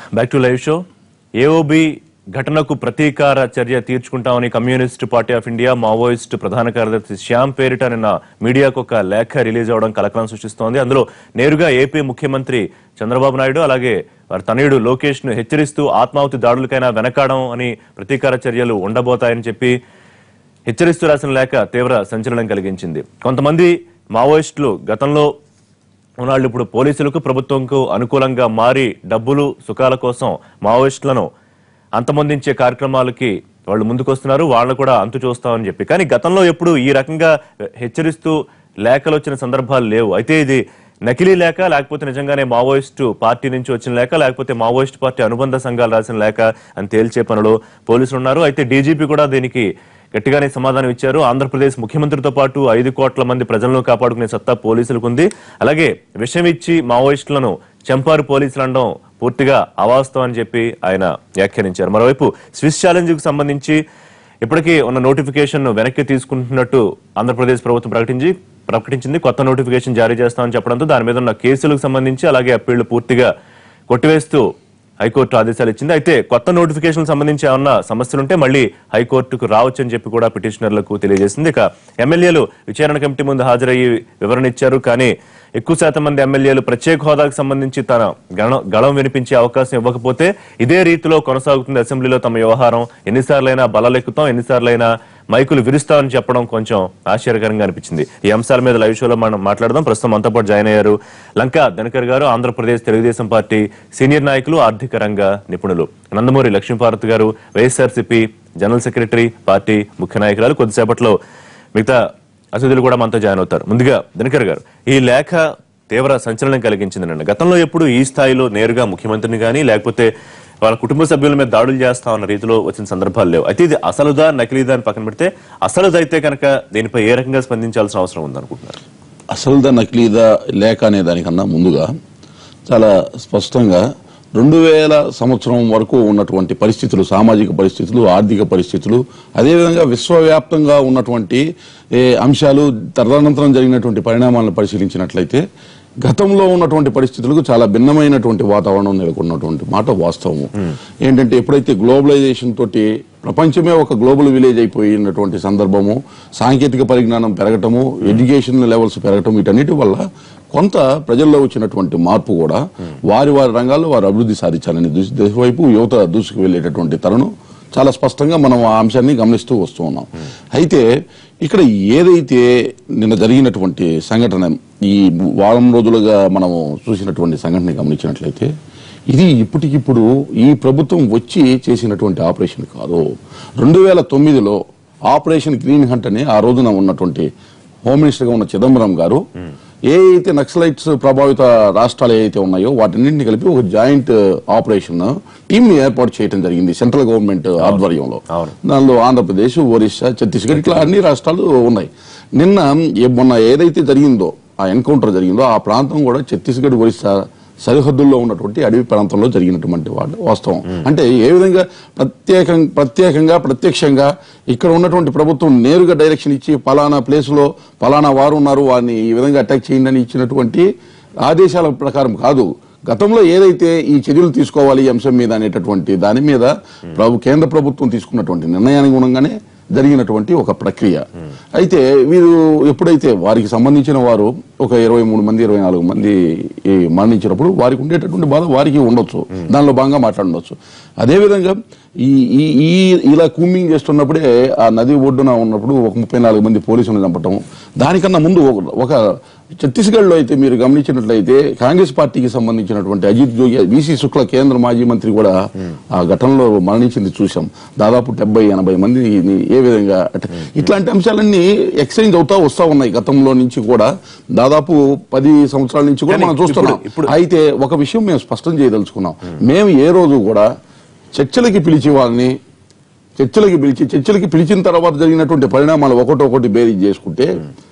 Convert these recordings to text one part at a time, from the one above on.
Back to live show AOB ఘటనకు ప్రతీకార చర్య తీర్చుకుంటామని communist party of India Maoist ప్రధాన కార్యదర్శి శ్యామ్ పేరిట నిన్న మీడియాకు ఒక లేఖ రిలీజ్ అవడం కలకలం సృష్టిస్తోంది అందులో నేరుగా ఏపీ ముఖ్యమంత్రి చంద్రబాబు నాయుడు అలాగే వారి తనయుడు లోకేష్ ను హెచ్చరిస్తూ ఆత్మాహుతి దాడులకైనా వెనకాడం అని ప్రతీకార చర్యలు ఉండబోతాయని చెప్పి హెచ్చరిస్తూ రాసిన లేఖ తీవ్ర సంచలనం కలిగించింది కొంతమంది మావోయిస్టులు గతంలో ఉన్నాళ్ళు ఇప్పుడు పోలీసులకు ప్రభుత్వంకు అనుకూలంగా మారి డబ్బులు సుఖాల కోసం మావోయిస్టులను అంతమొందించే కార్యక్రమాలకి వాళ్ళు ముందుకొస్తున్నారు వాళ్ళని కూడా అంతు చూస్తామని చెప్పి కానీ గతంలో ఎప్పుడు ఈ రకంగా హెచ్చరిస్తూ లేఖలు వచ్చిన సందర్భాలు లేవు అయితే ఇది నకిలీ లేఖ లేకపోతే నిజంగానే మావోయిస్టు పార్టీ నుంచి వచ్చిన లేఖ లేకపోతే మావోయిస్ట్ పార్టీ అనుబంధ సంఘాలు రాసిన లేఖ అని తేల్చే పనిలో పోలీసులు ఉన్నారు అయితే డీజీపీ కూడా దీనికి గట్టిగానే సమాధానం ఇచ్చారు ఆంధ్రప్రదేశ్ ముఖ్యమంత్రితో పాటు ఐదు కోట్ల మంది ప్రజలను కాపాడుకునే సత్తా పోలీసులకు ఉంది అలాగే విషయం ఇచ్చి మావోయిస్టులను చంపారు పోలీసులు అనడం పూర్తిగా అవాస్తవం అని చెప్పి ఆయన వ్యాఖ్యానించారు మరోవైపు స్విస్ ఛాలెంజ్ కు సంబంధించి ఇప్పటికీ ఉన్న నోటిఫికేషన్ వెనక్కి తీసుకుంటున్నట్టు ఆంధ్రప్రదేశ్ ప్రభుత్వం ప్రకటించి ప్రకటించింది కొత్త నోటిఫికేషన్ జారీ చేస్తామని చెప్పడంతో దాని మీద ఉన్న కేసులకు సంబంధించి అలాగే అప్పీళ్లు పూర్తిగా కొట్టివేస్తూ హైకోర్టు ఆదేశాలు ఇచ్చింది అయితే కొత్త నోటిఫికేషన్ సంబంధించి ఏమన్నా సమస్యలుంటే మళ్ళీ హైకోర్టుకు రావచ్చు అని చెప్పి కూడా పిటిషనర్లకు తెలియజేసింది ఇక ఎమ్మెల్యేలు విచారణ కమిటీ ముందు హాజరయ్యి వివరణ ఇచ్చారు కానీ ఎక్కువ శాతం మంది ఎమ్మెల్యేలు ప్రత్యేక హోదాకు సంబంధించి తన గణ- గళం వినిపించే అవకాశం ఇవ్వకపోతే ఇదే రీతిలో కొనసాగుతుంది అసెంబ్లీలో తమ వ్యవహారం ఎన్నిసార్లైనా బలలెక్కుతాం ఎన్నిసార్లైనా మైకులు విరుస్తామని చెప్పడం కొంచెం ఆశ్చర్యకరంగా అనిపించింది ఈ అంశాల మీద లైవ్ షోలో మనం మాట్లాడదాం ప్రస్తుతం మనతో పాటు జాయిన్ అయ్యారు లంకా దినకర్ గారు ఆంధ్రప్రదేశ్ తెలుగుదేశం పార్టీ సీనియర్ నాయకులు ఆర్థిక రంగ నిపుణులు నందమూరి లక్ష్మీపార్వతి గారు వైఎస్ఆర్సీపీ జనరల్ సెక్రటరీ పార్టీ ముఖ్య నాయకురాలు కొద్దిసేపట్లో మిగతా అతిథులు కూడా మనతో జాయిన్ అవుతారు ముందుగా దినకర్ గారు ఈ లేఖ తీవ్ర సంచలనం కలిగించింది నిన్న గతంలో ఎప్పుడు ఈ స్థాయిలో నేరుగా ముఖ్యమంత్రిని కానీ లేకపోతే వాళ్ళ కుటుంబ సభ్యుల మీద దాడులు చేస్తా ఉన్న రీతిలో వచ్చిన సందర్భాలు లేవు అయితే ఇది అసలుదా నకిలీదా అని పక్కన పెడితే అసలుదైతే కనుక దీనిపై ఏ రకంగా స్పందించాల్సిన అవసరం ఉందనుకుంటున్నారు అసలుదా నకిలీదా లేక అనే దానికన్నా ముందుగా చాలా స్పష్టంగా రెండు వేల సంవత్సరం వరకు ఉన్నటువంటి పరిస్థితులు సామాజిక పరిస్థితులు ఆర్థిక పరిస్థితులు అదేవిధంగా విశ్వవ్యాప్తంగా ఉన్నటువంటి ఏ, అంశాలు తదనంతరం జరిగినటువంటి పరిణామాలను పరిశీలించినట్లయితే గతంలో ఉన్నటువంటి పరిస్థితులకు చాలా భిన్నమైనటువంటి వాతావరణం నెలకొన్నటువంటి మాట వాస్తవము ఏంటంటే ఎప్పుడైతే గ్లోబలైజేషన్ తోటి ప్రపంచమే ఒక గ్లోబల్ విలేజ్ అయిపోయినటువంటి సందర్భము సాంకేతిక పరిజ్ఞానం పెరగటము ఎడ్యుకేషన్ లెవెల్స్ పెరగటం వీటన్నిటి వల్ల కొంత ప్రజల్లో వచ్చినటువంటి మార్పు కూడా వారి వారి రంగాల్లో వారు అభివృద్ధి సాధించాలని దృష్టి దిశ వైపు యువత దూసుకు వెళ్ళేటటువంటి తరుణం చాలా స్పష్టంగా మనం ఆ అంశాన్ని గమనిస్తూ వస్తూ ఉన్నాం అయితే ఇక్కడ ఏదైతే నిన్న జరిగినటువంటి సంఘటన ఈ వారం రోజులుగా మనము చూసినటువంటి సంఘటన గమనించినట్లయితే ఇది ఇప్పటికిప్పుడు ఈ ప్రభుత్వం వచ్చి చేసినటువంటి ఆపరేషన్ కాదు రెండు వేల తొమ్మిదిలో ఆపరేషన్ గ్రీన్ హంట్ అని ఆ రోజున ఉన్నటువంటి హోమ్ మినిస్టర్ గా ఉన్న చిదంబరం గారు ఏ అయితే నక్సలైట్స్ ప్రభావిత రాష్ట్రాలు ఏవైతే ఉన్నాయో వాటన్నింటిని కలిపి ఒక జాయింట్ ఆపరేషన్ టీమ్ ఏర్పాటు చేయడం జరిగింది సెంట్రల్ గవర్నమెంట్ ఆధ్వర్యంలో అవును. దానిలో ఆంధ్రప్రదేశ్ ఒరిస్సా ఛత్తీస్గఢ్ ఇట్లా అన్ని రాష్ట్రాలు ఉన్నాయి నిన్న ఏ- మొన్న ఏదైతే జరిగిందో ఆ ఎన్కౌంటర్ జరిగిందో ఆ ప్రాంతం కూడా ఛత్తీస్గఢ్ ఒరిస్సా సరిహద్దుల్లో ఉన్నటువంటి అడవి ప్రాంతంలో జరిగినటువంటి వాడు వాస్తవం అంటే ఏ విధంగా ప్రత్యేకం ప్రత్యేకంగా ప్రత్యక్షంగా ఇక్కడ ఉన్నటువంటి ప్రభుత్వం నేరుగా డైరెక్షన్ ఇచ్చి పలానా ప్లేస్లో పలానా వారు ఉన్నారు వారిని ఈ విధంగా అటాక్ చేయండి అని ఇచ్చినటువంటి ఆదేశాల ప్రకారం కాదు గతంలో ఏదైతే ఈ చర్యలు తీసుకోవాలి ఈ అంశం మీద అనేటటువంటి దాని మీద ప్రభు కేంద్ర ప్రభుత్వం తీసుకున్నటువంటి నిర్ణయానికి గుణంగానే జరిగినటువంటి ఒక ప్రక్రియ అయితే వీరు ఎప్పుడైతే వారికి సంబంధించిన వారు ఒక ఇరవై మూడు మంది ఇరవై నాలుగు మంది ఈ మరణించినప్పుడు వారికి ఉండేటటువంటి బాధ వారికి ఉండొచ్చు దానిలో భాగంగా మాట్లాడవచ్చు అదేవిధంగా ఈ ఈ ఈ ఇలా కూమింగ్ చేస్తున్నప్పుడే ఆ నది ఒడ్డున ఉన్నప్పుడు ఒక ముప్పై నాలుగు మంది పోలీసులను చంపటం దానికన్నా ముందు ఒక- ఒక ఛత్తీస్గఢ్లో అయితే మీరు గమనించినట్లయితే కాంగ్రెస్ పార్టీకి సంబంధించినటువంటి అజిత్ జోగి బీసీ శుక్ల కేంద్ర మాజీ మంత్రి కూడా ఆ ఘటనలో మరణించింది చూసాం దాదాపు డెబ్బై ఎనభై మంది ఏ విధంగా అట- ఇట్లాంటి అంశాలన్నీ ఎక్స్చేంజ్ అవుతా వస్తా ఉన్నాయి గతంలో నుంచి కూడా దాదాపు పది సంవత్సరాల నుంచి కూడా కానీ మనం చూస్తున్నాం ఇప్పుడు- ఇప్పుడు- అయితే ఒక విషయం మేము స్పష్టం చేయదలుచుకున్నాం మేము ఏ రోజు కూడా చర్చలకి పిలిచి వాళ్ళని చర్చలకి పిలిచి చర్చలకి పిలిచిన తర్వాత జరిగినటువంటి పరిణామాలు ఒకటి ఒకటి బేరీ చేసుకుంటే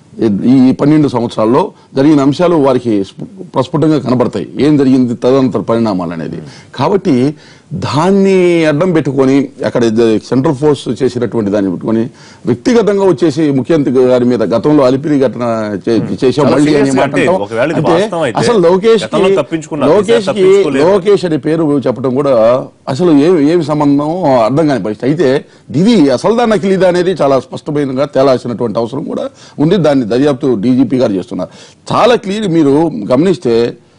ఈ పన్నెండు సంవత్సరాల్లో జరిగిన అంశాలు వారికి స్ఫు- ప్రస్ఫుటంగా కనబడతాయి ఏం జరిగింది తదనంతర పరిణామాలు అనేది కాబట్టి దాన్ని అడ్డం పెట్టుకొని అక్కడ సెంట్రల్ ఫోర్స్ చేసినటువంటి దాన్ని పెట్టుకొని వ్యక్తిగతంగా వచ్చేసి ముఖ్యమంత్రి గారి మీద గతంలో అలిపిరి ఘటన చే- చేసాం చాలా మళ్ళీ అని seriously మాట అంటే అంటాం. ఒకవేళ ఇది అంటే వాస్తవం అయితే అసలు లోకేష్ కి- గతంలో తప్పించుకున్నారు, లోకేష్ ఈసారి కి తప్పించుకోలేరు. లోకేష్ అనే పేరు చెప్పడం కూడా అసలు ఏమి ఏమి సంబంధం అర్థం కాని పరిస్థితి అయితే ఇది అసలు దాని నకిలీదా అనేది చాలా స్పష్టమైనగా తేలాల్సినటువంటి అవసరం కూడా ఉంది దాన్ని దర్యాప్తు డీజీపీ గారు చేస్తున్నారు చాలా క్లియర్ మీరు గమనిస్తే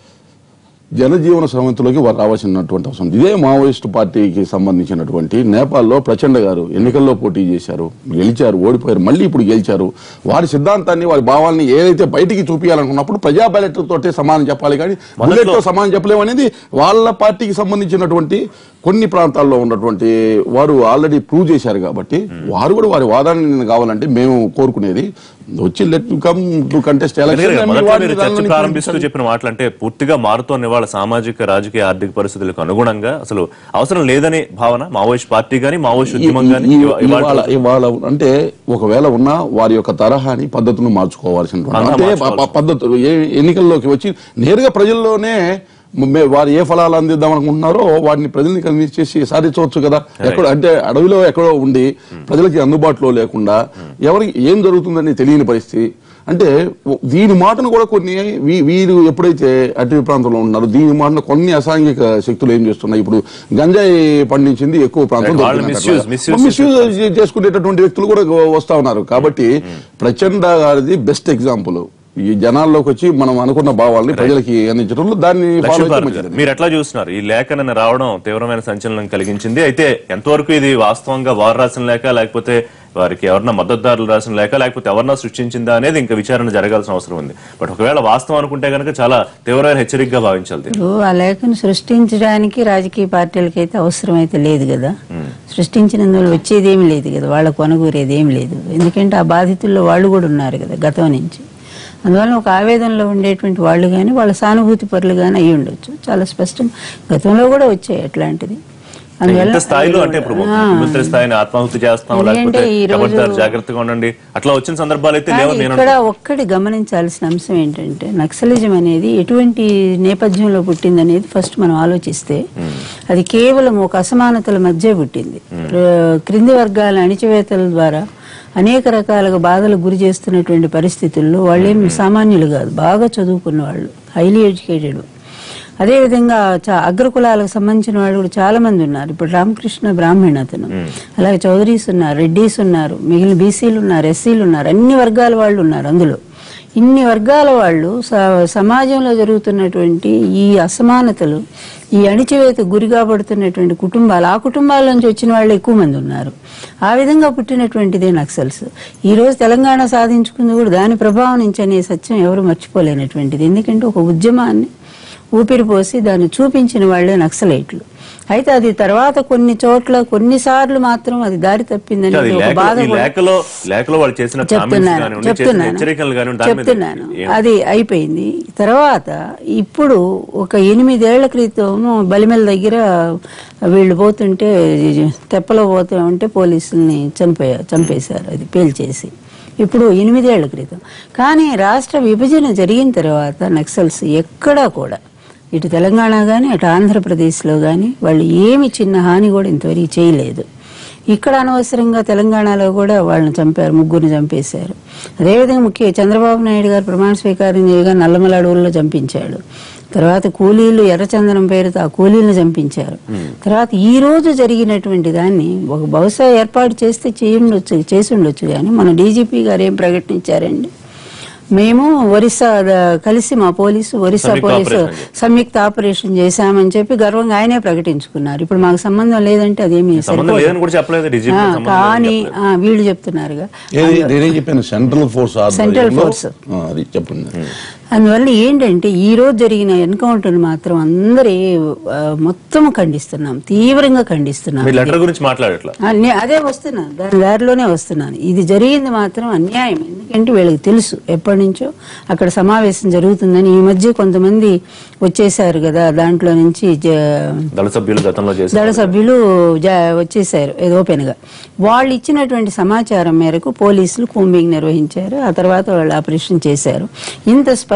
జనజీవన సమితిలోకి వారు రావాల్సినటువంటి అవసరం ఉంది. ఇదే మావోయిస్టు పార్టీకి సంబంధించినటువంటి నేపాల్లో ప్రచండ గారు ఎన్నికల్లో పోటీ చేశారు గెలిచారు ఓడిపోయారు మళ్ళీ ఇప్పుడు గెలిచారు వారి సిద్ధాంతాన్ని వారి భావాల్ని ఏదైతే బయటికి చూపించాలనుకున్నప్పుడు ప్రజా బ్యాలెట్ తోటే సమానం చెప్పాలి కానీ బుల్లెట్ తో సమానం చెప్పలేము అనేది వాళ్ళ పార్టీకి సంబంధించినటువంటి కొన్ని ప్రాంతాల్లో ఉన్నటువంటి వారు ఆల్రెడీ ప్రూవ్ చేశారు కాబట్టి వారు కూడా వారి వాదాన్ని కావాలంటే మేము కోరుకునేది వచ్చి లెట్ కమ్ టు కంటెస్ట్ ఎందుకంటే ఎలక్షన్ మొదట మీరు చర్చ ప్రారంభిస్తూ చెప్పిన మాటలు అంటే పూర్తిగా మారుతోన్న ఇవాళ సామాజిక రాజకీయ ఆర్థిక పరిస్థితులకు అనుగుణంగా అసలు అవసరం లేదనే భావన మావోయిస్ట్ పార్టీ గానీ మావోయిస్ట్ ఉద్యమం గానీ ఈ- ఇవా- ఇవాళ ఇవాళ ఇవాళ అంటే ఒకవేళ ఉన్నా వారి యొక్క తరహాని పద్ధతులను మార్చుకోవాల్సిన అంతా అంటే ప- మార్చుకోవాల్సి. ప- పద్ధతులు ఏ- ఎన్నికల్లోకి వచ్చి నేరుగా ప్రజల్లోనే మే- వారు ఏ ఫలాలు అందిద్దాం అనుకుంటున్నారో వాటిని ప్రజల్ని కన్విన్స్ చేసి సాధించవచ్చు కదా ఎక్కడ అంటే అడవిలో ఎక్కడో ఉండి ప్రజలకి అందుబాటులో లేకుండా ఎవరికి ఏం జరుగుతుందని తెలియని పరిస్థితి అంటే దీని మాటను కూడా కొన్ని వీ- వీరు ఎప్పుడైతే అటవీ ప్రాంతంలో ఉన్నారో దీని మాటను కొన్ని అసాంఘిక శక్తులు ఏం చేస్తున్నాయి ఇప్పుడు గంజాయి పండించింది ఎక్కువ ప్రాంతం Right, వాళ్ళు దొరుకుతుంది misuse- అక్కడ. misuse misuse చేసుకునేటటువంటి వ్యక్తులు కూడా వస్తా ఉన్నారు కాబట్టి ప్రచండ గారిది బెస్ట్ ఎగ్జాంపుల్ ఈ జనాల్లోకి వచ్చి మనం అనుకున్న భావాల్ని ప్రజలకి అందించడంలో దాన్ని ఫాలో లక్ష్మీ అయితే భారతి మంచిది గారు, మీరు ఎట్లా చూస్తున్నారు ఈ లేఖనని రావడం తీవ్రమైన సంచలనం కలిగించింది అయితే ఎంతవరకు ఇది వాస్తవంగా వారు రాసిన లేక లేకపోతే వారికి ఎవరన్నా మద్దతుదారులు రాసిన లేక లేకపోతే ఎవరన్నా సృష్టించిందా అనేది ఇంకా విచారణ జరగాల్సిన అవసరం ఉంది బట్ ఒకవేళ వాస్తవం అనుకుంటే కనుక చాలా తీవ్రమైన హెచ్చరికగా భావించాలి దీన్ని. ఇప్పుడు ఆ లేఖను సృష్టించడానికి రాజకీయ పార్టీలకైతే అవసరం అయితే లేదు కదా సృష్టించినందువల్ల వచ్చేదేమీ లేదు కదా వాళ్ళకు కొనగూరేది ఏం లేదు ఎందుకంటే ఆ బాధితుల్లో వాళ్ళు కూడా ఉన్నారు కదా గతం నుంచి అందువల్ల ఒక ఆవేదనలో ఉండేటువంటి వాళ్ళు కానీ వాళ్ళ సానుభూతి పరులు కానీ అయి ఉండొచ్చు చాలా స్పష్టం గతంలో కూడా వచ్చాయి అట్లాంటిది ఇంత స్థాయిలో అంటే ఇప్పుడు ముఖ్యమంత్రి స్థాయిని ఆత్మాహుతి చేస్తాం ఎందుకంటే లేకపోతే ఈ రోజు- ఖబర్దార్ జాగ్రత్తగా ఉండండి అట్లా వచ్చిన సందర్భాలు అయితే లేవు కానీ నేను ఇక్కడ ఒక్కటి గమనించాల్సిన అంశం ఏంటంటే నక్సలిజం అనేది ఎటువంటి నేపథ్యంలో పుట్టిందనేది ఫస్ట్ మనం ఆలోచిస్తే అది కేవలం ఒక అసమానతల మధ్య పుట్టింది ర- క్రింది వర్గాల అణిచివేతల ద్వారా అనేక రకాలుగా బాధలకు గురి చేస్తున్నటువంటి పరిస్థితుల్లో వాళ్ళేం సామాన్యులు కాదు బాగా చదువుకున్న వాళ్ళు హైలీ ఎడ్యుకేటెడ్ అదేవిధంగా చా అగ్రకులాలకు సంబంధించిన వాళ్ళు కూడా చాలా మంది ఉన్నారు ఇప్పుడు రామకృష్ణ బ్రాహ్మణ అతను అలాగే చౌదరీస్ ఉన్నారు రెడ్డీస్ ఉన్నారు మిగిలిన బీసీలు ఉన్నారు ఎస్సీలు ఉన్నారు అన్ని వర్గాల వాళ్ళు ఉన్నారు అందులో ఇన్ని వర్గాల వాళ్ళు స- సమాజంలో జరుగుతున్నటువంటి ఈ అసమానతలు ఈ అణిచివేత గురి కాబడుతున్నటువంటి కుటుంబాలు ఆ కుటుంబాల నుంచి వచ్చిన వాళ్ళు ఎక్కువ మంది ఉన్నారు ఆ విధంగా పుట్టినటువంటిదే నక్సల్స్ ఈ రోజు తెలంగాణ సాధించుకుంది కూడా దాని ప్రభావం నుంచి అనే సత్యం ఎవరు మర్చిపోలేనటువంటిది ఎందుకంటే ఒక ఉద్యమాన్ని ఊపిరి పోసి దాన్ని చూపించిన వాళ్లే నక్సలైట్లు అయితే అది తర్వాత కొన్ని చోట్ల కొన్నిసార్లు మాత్రం అది దారి తప్పిందని అది ఒక లేఖ- బాధ ఈ కూడా లేఖలో లేఖలో వాళ్ళు చేసిన కామెంట్స్ చెప్తున్నాను కానివ్వండి చేసిన చెప్తున్నాను హెచ్చరికలు కానివ్వండి దాని మీద చెప్తున్నాను ఏం- అది అయిపోయింది తర్వాత ఇప్పుడు ఒక ఎనిమిదేళ్ల క్రితం బలిమెల దగ్గర వీళ్ళు పోతుంటే తెప్పలో పోతూ ఉంటే పోలీసుల్ని చనిపోయారు చంపేశారు అది పేల్చేసి ఇప్పుడు ఎనిమిదేళ్ల క్రితం కానీ రాష్ట్ర విభజన జరిగిన తర్వాత నక్సల్స్ ఎక్కడా కూడా ఇటు తెలంగాణ కానీ అటు ఆంధ్రప్రదేశ్లో కానీ వాళ్ళు ఏమి చిన్న హాని కూడా ఇంతవరకు చేయలేదు ఇక్కడ అనవసరంగా తెలంగాణలో కూడా వాళ్ళని చంపారు ముగ్గురిని చంపేశారు అదేవిధంగా ముఖ్య చంద్రబాబు నాయుడు గారు ప్రమాణ స్వీకారం చేయగా నల్లమల అడవుల్లో చంపించాడు తర్వాత కూలీలు ఎర్రచందనం పేరుతో ఆ కూలీలను చంపించారు తర్వాత ఈ రోజు జరిగినటువంటి దాన్ని ఒక బహుశా ఏర్పాటు చేస్తే చేయుండొచ్చు చేసి ఉండొచ్చు కానీ మన డీజీపీ గారు ఏం ప్రకటించారండి మేము ఒరిస్సా ద- కలిసి మా పోలీసు ఒరిస్సా సంయుక్త పోలీసు ఆపరేషన్ సంయుక్త ఆపరేషన్ చేశామని చెప్పి గర్వంగా ఆయనే ప్రకటించుకున్నారు ఇప్పుడు మాకు సంబంధం లేదంటే అదేమి సంబంధం సరిపోదు. లేదని కూడా చెప్పలేదు డీజీపీ ఆ, కానీ ఆ, వీళ్ళు చెప్తున్నారుగా ఏది నేనేం చెప్పాను సెంట్రల్ ఫోర్స్ సెంట్రల్ ఫోర్స్. అది చెప్పండి అందువల్ల ఏంటంటే ఈ రోజు జరిగిన ఎన్కౌంటర్ మాత్రం అందరి ఆ, మొత్తం ఖండిస్తున్నాం తీవ్రంగా ఖండిస్తున్నాం మీరు లెటర్ గురించి మాట్లాడట్లా ఆ, నే- అదే వస్తున్నాను దాని దారిలోనే వస్తున్నాను ఇది జరిగింది మాత్రం అన్యాయం ఎందుకంటే వీళ్ళకి తెలుసు ఎప్పటి నుంచో అక్కడ సమావేశం జరుగుతుందని ఈ మధ్య కొంతమంది వచ్చేసారు కదా దాంట్లో నుంచి జ- దళ సభ్యులు గతంలో చేసిన దళ సభ్యులు జా- వచ్చేసారు ఏదో ఓపెన్ గా వాళ్ళు ఇచ్చినటువంటి సమాచారం మేరకు పోలీసులు కూంబింగ్ నిర్వహించారు ఆ తర్వాత వాళ్ళు ఆపరేషన్ చేశారు ఇంత స్పష్టంగా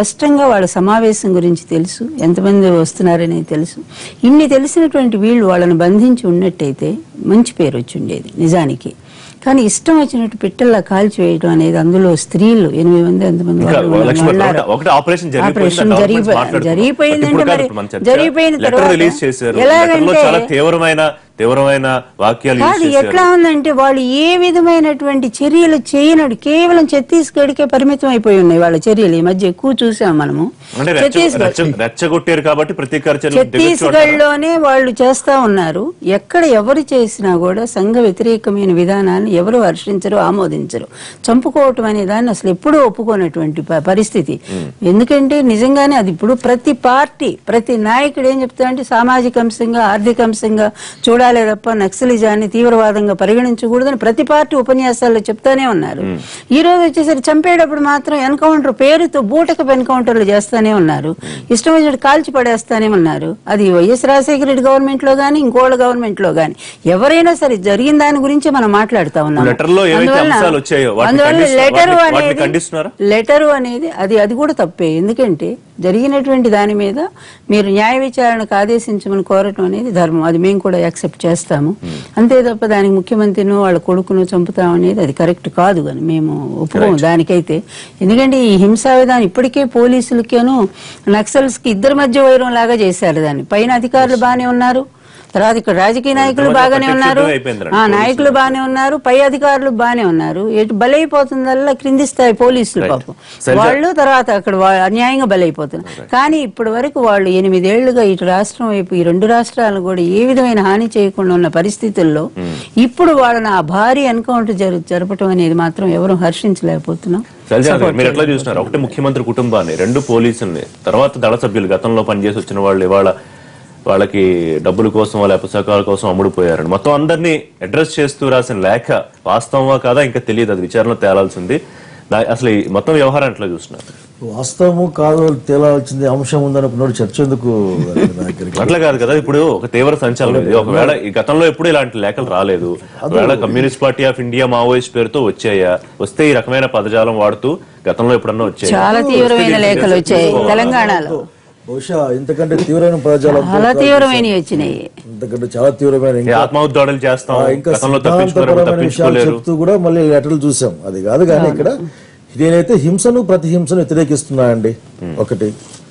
స్పష్టంగా వాళ్ళ సమావేశం గురించి తెలుసు ఎంతమంది వస్తున్నారనేది తెలుసు ఇన్ని తెలిసినటువంటి వీళ్ళు వాళ్ళని బంధించి ఉన్నట్టయితే మంచి పేరు వచ్చి ఉండేది నిజానికి కానీ ఇష్టం వచ్చినట్టు పిట్టల్లా కాల్చివేయడం అనేది అందులో స్త్రీలు ఎనిమిది మంది ఎంతమంది ఇంకా వాళ్ళు వాళ్ళు లక్ష్మణ్ ఉన్నారు. ఒకటి- ఒకటి ఆపరేషన్ జరిగిపోయింది, ఆపరేషన్ ఆ జరిగిపో- డాక్యుమెంట్స్ మాట్లాడుకున్నాం. జరిగిపోయిందంటే ఇప్పుడు కాదు మరి ఇప్పుడు మన చర్చ. జరిగిపోయిన లెటర్ తర్వాత రిలీజ్ చేశారు ఎలాగంటే- లెటర్లో చాలా తీవ్రమైన తీవ్రమైన వాక్యాలు యూజ్ కాదు చేశారు ఎట్లా ఉందంటే వాళ్ళు ఏ విధమైనటువంటి చర్యలు చేయనడు కేవలం ఛత్తీస్గఢ్కే పరిమితం అయిపోయి ఉన్నాయి వాళ్ళ చర్యలు ఈ మధ్య ఎక్కువ చూసాం మనము అంటే రెచ్చ- ఛత్తీస్గఢ్ రెచ్చ- రెచ్చగొట్టారు కాబట్టి ప్రతీకార చర్యలు ఛత్తీస్గఢ్ దిగొచ్చు లోనే వాళ్ళు చేస్తా ఉన్నారు ఎక్కడ ఎవరు చేసినా కూడా సంఘ వ్యతిరేకమైన విధానాన్ని ఎవరు హర్షించరు ఆమోదించరు చంపుకోవటం అనే దాన్ని అసలు ఎప్పుడూ ఒప్పుకోనటువంటి ప- పరిస్థితి ఎందుకంటే నిజంగానే అది ఇప్పుడు ప్రతి పార్టీ ప్రతి నాయకుడు ఏం చెప్తారంటే సామాజిక అంశంగా ఆర్థిక అంశంగా చూడాలి తప్ప నక్సలిజాన్ని తీవ్రవాదంగా పరిగణించకూడదని ప్రతి పార్టీ ఉపన్యాసాల్లో చెప్తానే ఉన్నారు ఈ రోజు వచ్చేసరికి చంపేటప్పుడు మాత్రం ఎన్కౌంటర్ పేరుతో బూటకపు ఎన్కౌంటర్లు చేస్తానే ఉన్నారు ఇష్టం వచ్చినట్టు కాల్చి పడేస్తానే ఉన్నారు అది వైఎస్ రాజశేఖర రెడ్డి గవర్నమెంట్ లో గానీ ఇంకోళ్ళ గవర్నమెంట్ లో గానీ ఎవరైనా సరే జరిగిన దాని గురించి మనం మాట్లాడుతా ఉన్నాం లెటర్లో ఏవైతే అంశాలు వచ్చాయో వాటిని అందువల్ల ఖండిస్తు- లెటరు వాటిని- వాటిని అనేది ఖండిస్తున్నారా? లెటరు అనేది అది అది కూడా తప్పే ఎందుకంటే జరిగినటువంటి దాని మీద మీరు న్యాయ విచారణకు ఆదేశించమని కోరటం అనేది ధర్మం అది మేము కూడా యాక్సెప్ట్ చేస్తాము అంతే తప్ప దానికి ముఖ్యమంత్రిను వాళ్ళ కొడుకును చంపుతాం అనేది అది కరెక్ట్ కాదు కానీ మేము ఒప్పుకోము దానికైతే ఎందుకంటే ఈ హింసా విధానం ఇప్పటికే పోలీసులకేను నక్సల్స్ కి ఇద్దరి మధ్య వైరం లాగా చేశారు దాన్ని పైన అధికారులు బాగానే ఉన్నారు తర్వాత ఇక్కడ రాజకీయ నాయకులు మధ్య బాగానే ప్రత్యక్ష ఉన్నారు యుద్ధం అయిపోయింది ఆ నాయకులు బాగానే ఉన్నారు పై అధికారులు బాగానే ఉన్నారు ఎటు బలైపోతుందల్లా క్రింది స్థాయి పోలీసులు Right. పాపం సరిగ్గా- వాళ్ళు తర్వాత అక్కడ వా- అన్యాయంగా బలైపోతున్నారు కానీ ఇప్పటి వరకు వాళ్ళు ఎనిమిదేళ్లుగా ఇటు రాష్ట్రం వైపు ఈ రెండు రాష్ట్రాలు కూడా ఏ విధమైన హాని చేయకుండా ఉన్న పరిస్థితుల్లో ఇప్పుడు వాళ్ళని ఆ భారీ ఎన్కౌంటర్ జరు జరపటం అనేది మాత్రం ఎవరు హర్షించలేకపోతున్నాం శైలజా గారు, మీరు ఎట్లా చూస్తున్నారు ఒకటి ముఖ్యమంత్రి కుటుంబాన్ని రెండు పోలీసుల్ని తర్వాత దళ సభ్యులు గతంలో పనిచేసి వచ్చిన వాళ్ళు ఇవాళ వాళ్ళకి డబ్బుల కోసం వాళ్ళ పుస్తకాల కోసం అమ్ముడుపోయారని మొత్తం అందరినీ అడ్రస్ చేస్తూ రాసిన లేఖ వాస్తవమా కాదా ఇంకా తెలియదు అది విచారణలో తేలాల్సింది దా- అసలు ఈ మొత్తం వ్యవహారం ఎట్లా చూస్తున్నారు వాస్తవము కాదు తేలాల్సింది అంశం ఉందనుకున్నాడు చర్చ ఎందుకు నా దగ్గరికి అట్లా కాదు కదా ఇప్పుడు ఒక తీవ్ర సంచలనం ఇది ఒకవేళ ఈ గతంలో ఎప్పుడు ఇలాంటి లేఖలు రాలేదు ఒకవేళ communist party of India Maoist పేరుతో వచ్చాయా వస్తే ఈ రకమైన పదజాలం వాడుతూ గతంలో ఎప్పుడన్నా వచ్చాయా చాలా తీవ్రమైన లేఖలు వచ్చాయి తెలంగాణలో బహుశా ఇంతకంటే తీవ్రమైన పదజాలం చాలా తీవ్రమైనవి వచ్చినాయి ఇంతకంటే చాలా తీవ్రమైన ఈ ఇంకా ఆత్మహత్యాలు చేస్తాం ఆ, ఇంకా గతంలో తప్పించుకున్నారు ఇప్పుడు సిద్ధాంతపరమైన విషయాలు తప్పించుకోలేరు చెప్తూ కూడా మళ్ళీ లెటర్లు చూసాం అది కాదు కానీ ఇక్కడ నేనైతే హింసను ప్రతి హింసను వ్యతిరేకిస్తున్నానండి ఒకటి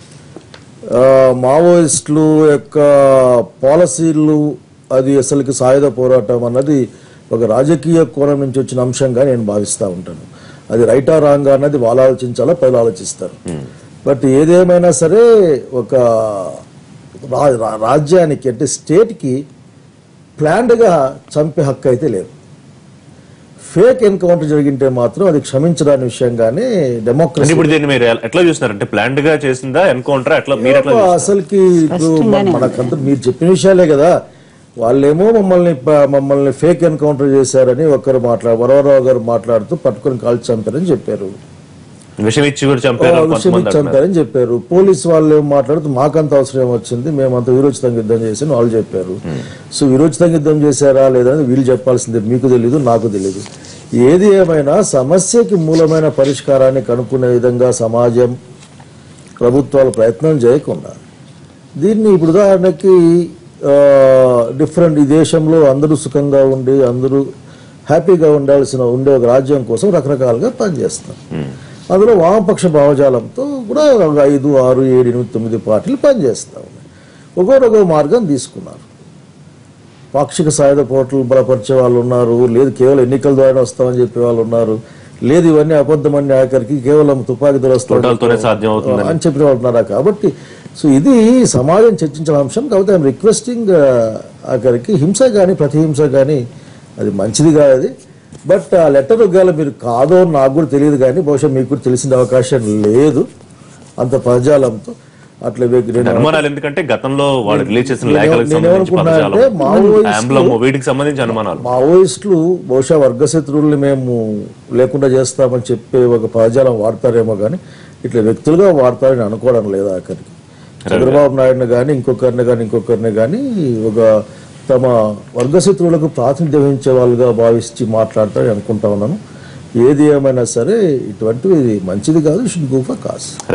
ఆ, మావోయిస్టులు యొక్క పాలసీలు అది అసలుకి సాయుధ పోరాటం అన్నది ఒక రాజకీయ కోణం నుంచి వచ్చిన అంశంగా నేను భావిస్తూ ఉంటాను అది రైటా రాంగ్ అన్నది వాళ్ళు ఆలోచించాలా ప్రజలు ఆలోచిస్తారు బట్ ఏదేమైనా సరే ఒక రా- రా- రాజ్యానికి అంటే స్టేట్కి ప్లాన్డ్గా చంపే హక్కు అయితే లేదు ఫేక్ ఎన్కౌంటర్ జరిగింటే మాత్రం అది క్షమించడానికి విషయంగానే అంటే డెమోక్రసీ ఇప్పుడు దీన్ని మీరు ఎట్లా చూస్తున్నారు అంటే ప్లాంట్ గా చేసిందా ఎన్కౌంటర్ ఎట్లా మీరు ఎట్లా చూస్తున్నారు? అసలుకి ఇప్పుడు మన- మనకంతా మీరు చెప్పిన విషయాలే కదా వాళ్ళేమో మమ్మల్ని ప- మమ్మల్ని ఫేక్ ఎన్కౌంటర్ చేశారని ఒకరు మాట్లాడు వరవరావు గారు మాట్లాడుతూ పట్టుకొని కాల్చి చంపారని చెప్పారు విషం ఇచ్చి కూడా చంపారు ఆ, అని విషయం కొంతమంది ఇచ్చి అంటున్నారు. చంపారని చెప్పారు పోలీసు వాళ్ళు ఏం మాట్లాడుతూ మాకంత అవసరం వచ్చింది మేమంత విరోచితంగా యుద్ధం చేసి వాళ్ళు చెప్పారు సో విరోచితంగా యుద్ధం చేశారా లేదని వీళ్ళు చెప్పాల్సిందే మీకు తెలీదు నాకు తెలీదు ఏది ఏమైనా సమస్యకి మూలమైన పరిష్కారాన్ని కనుక్కునే విధంగా సమాజం ప్రభుత్వాలు ప్రయత్నం చేయకుండా దీన్ని ఇప్పుడు ఉదాహరణకి డిఫరెంట్ ఈ దేశంలో అందరూ సుఖంగా ఉండి అందరూ హ్యాపీగా ఉండాల్సిన ఉండే ఒక రాజ్యం కోసం రకరకాలుగా పనిచేస్తున్నారు అందులో వామపక్ష భావజాలంతో కూడా ఒక ఐదు ఆరు ఏడు ఎనిమిది తొమ్మిది పార్టీలు పనిచేస్తూ ఉన్నాయి ఒక్కొక్క మార్గం తీసుకున్నారు పాక్షిక సాయుధ పోర్టల్ బలపరిచే వాళ్ళు ఉన్నారు లేదు కేవలం ఎన్నికల ద్వారా వస్తామని చెప్పే వాళ్ళు ఉన్నారు లేదు ఇవన్నీ అబద్ధమని ఆఖరికి కేవలం తుపాకీ ద్వారా తోటాలతోనే సాధ్యం అవుతుందని. అని చెప్పిన వాళ్ళు ఉన్నారా కాబట్టి సో ఇది సమాజం చర్చించిన అంశం కాబట్టి ఐఎమ్ రిక్వెస్టింగ్ ఆఖరికి హింస కానీ ప్రతిహింస కానీ అది మంచిది కాదు అది బట్ ఆ లెటర్ ఒకవేళ మీరు కాదో అని నాకు కూడా తెలియదు కానీ బహుశా మీకు కూడా తెలిసిన అవకాశం లేదు అంత పదజాలంతో అట్లా వె- నేను అనుమానాలు ఎందుకంటే గతంలో వాళ్ళు రిలీజ్ చేసిన నేను- లేఖలకు నేను సంబంధించి ఏమనుకున్నా పదజాలం అంటే మావోయిస్టులు- ఆంబ్లం వీటికి సంబంధించి అనుమానాలు మావోయిస్టులు బహుశా వర్గశత్రువుల్ని మేము లేకుండా చేస్తామని చెప్పే ఒక పదజాలం వాడతారేమో కానీ ఇట్లా వ్యక్తులుగా వాడతారని అనుకోవడం లేదు ఆఖరికి చంద్రబాబు నాయుడుని కానీ ఇంకొకరిని కానీ ఇంకొకరిని కానీ ఒక తమ వర్గశత్రువులకు ప్రాతినిధ్యం వహించే వాళ్ళుగా భావించి మాట్లాడతారని అనుకుంటా ఉన్నాను ఏది ఏమైనా సరే ఇటువంటివి ఇది మంచిది కాదు should go for cause Ravi గారు